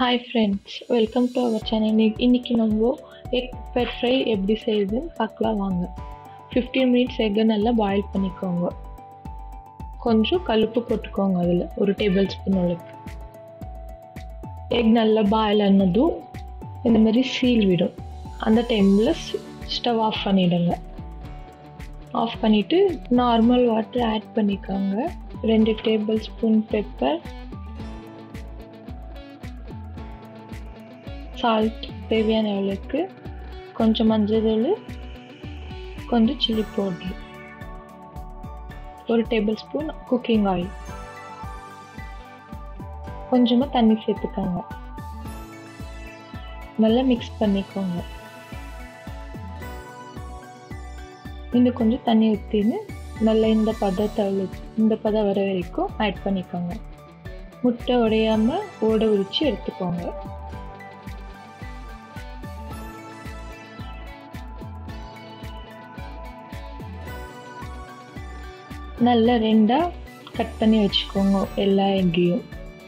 hi friends welcome to our channel இன்னைக்கு நம்ம egg bed fry எப்படி செய்யுதுன்னு பார்க்கலாம் வாங்க ஃபிஃப்டீன் மினிட்ஸ் எக்கை நல்லா பாயில் பண்ணிக்கோங்க கொஞ்சம் கழுப்பு போட்டுக்கோங்க அதில் ஒரு டேபிள் ஸ்பூன் அளவுக்கு எக் நல்லா பாயில் ஆனதும் இந்த மாதிரி சீல் விடும் அந்த டைமில் ஸ்டவ் ஆஃப் பண்ணிவிடுங்க ஆஃப் பண்ணிவிட்டு நார்மல் வாட்டர் ஆட் பண்ணிக்கோங்க ரெண்டு டேபிள் ஸ்பூன் பெப்பர் சால்ட் தேவையான அளவுக்கு கொஞ்சம் மஞ்சள் தூள் கொஞ்சம் சில்லி பவுட்ரு ஒரு டேபிள் ஸ்பூன் குக்கிங் ஆயில் கொஞ்சமாக தண்ணி சேர்த்துக்கோங்க நல்லா மிக்ஸ் பண்ணிக்கோங்க இன்னும் கொஞ்சம் தண்ணி ஊற்றின்னு நல்லா இந்த பதத்தை இந்த பதம் வர வரைக்கும் ஆட் பண்ணிக்கோங்க முட்டை உடையாமல் ஓட உரித்து எடுத்துக்கோங்க நல்லா ரெண்டாக கட் பண்ணி வச்சுக்கோங்க எல்லா எக்கையும்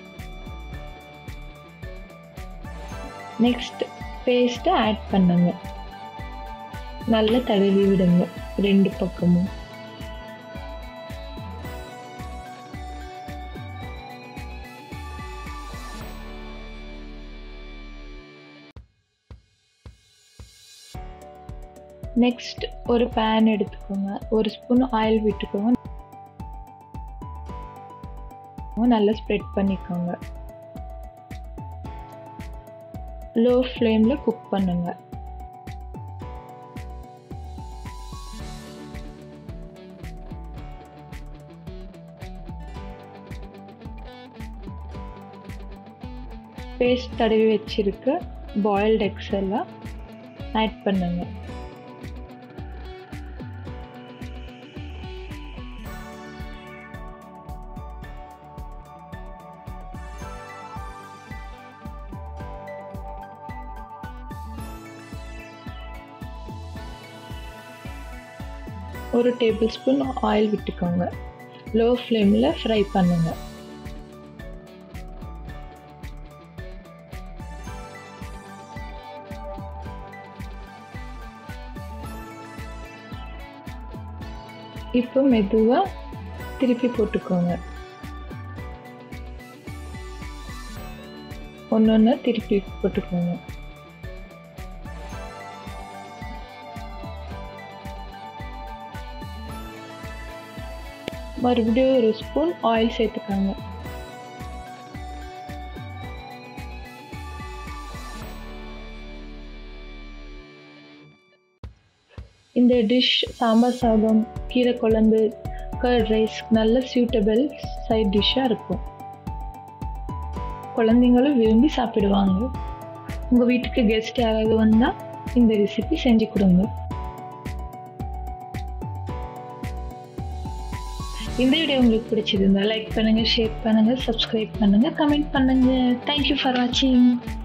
நெக்ஸ்ட் பேஸ்ட்டை ஆட் பண்ணுங்க நல்லா தடவி விடுங்க ரெண்டு பக்கமும் நெக்ஸ்ட் ஒரு பேன் எடுத்துக்கோங்க ஒரு ஸ்பூன் ஆயில் விட்டுக்கோங்க நல்லா ஸ்ப்ரெட் பண்ணிக்கோங்க லோ ஃப்ளேமில் குக் பண்ணுங்க பேஸ்ட் தடவி வச்சிருக்க பாயில்டு எக்ஸ் எல்லாம் ஆட் பண்ணுங்க ஒரு டேபிள் ஸ்பூன் ஆயில் விட்டுக்கோங்க லோ ஃப்ளேமில் ஃப்ரை பண்ணுங்க இப்போ மெதுவாக திருப்பி போட்டுக்கோங்க ஒன்று ஒன்று திருப்பி போட்டுக்கோங்க மறுபடியும் ஒரு ஸ்பூன் ஆயில் சேர்த்துக்காங்க இந்த டிஷ் சாம்பார் சாதம் கீரை குழம்பு கர்ட் ரைஸ் நல்ல சூட்டபிள் சைட் டிஷ்ஷாக இருக்கும் குழந்தைங்களும் விரும்பி சாப்பிடுவாங்க உங்கள் வீட்டுக்கு கெஸ்ட் யாராவது வந்தால் இந்த ரெசிபி செஞ்சு கொடுங்க இந்த வீடியோ உங்களுக்கு பிடிச்சிருந்தா லைக் பண்ணுங்கள் ஷேர் பண்ணுங்கள் சப்ஸ்கிரைப் பண்ணுங்கள் கமெண்ட் பண்ணுங்கள் தேங்க்யூ ஃபார் வாட்சிங்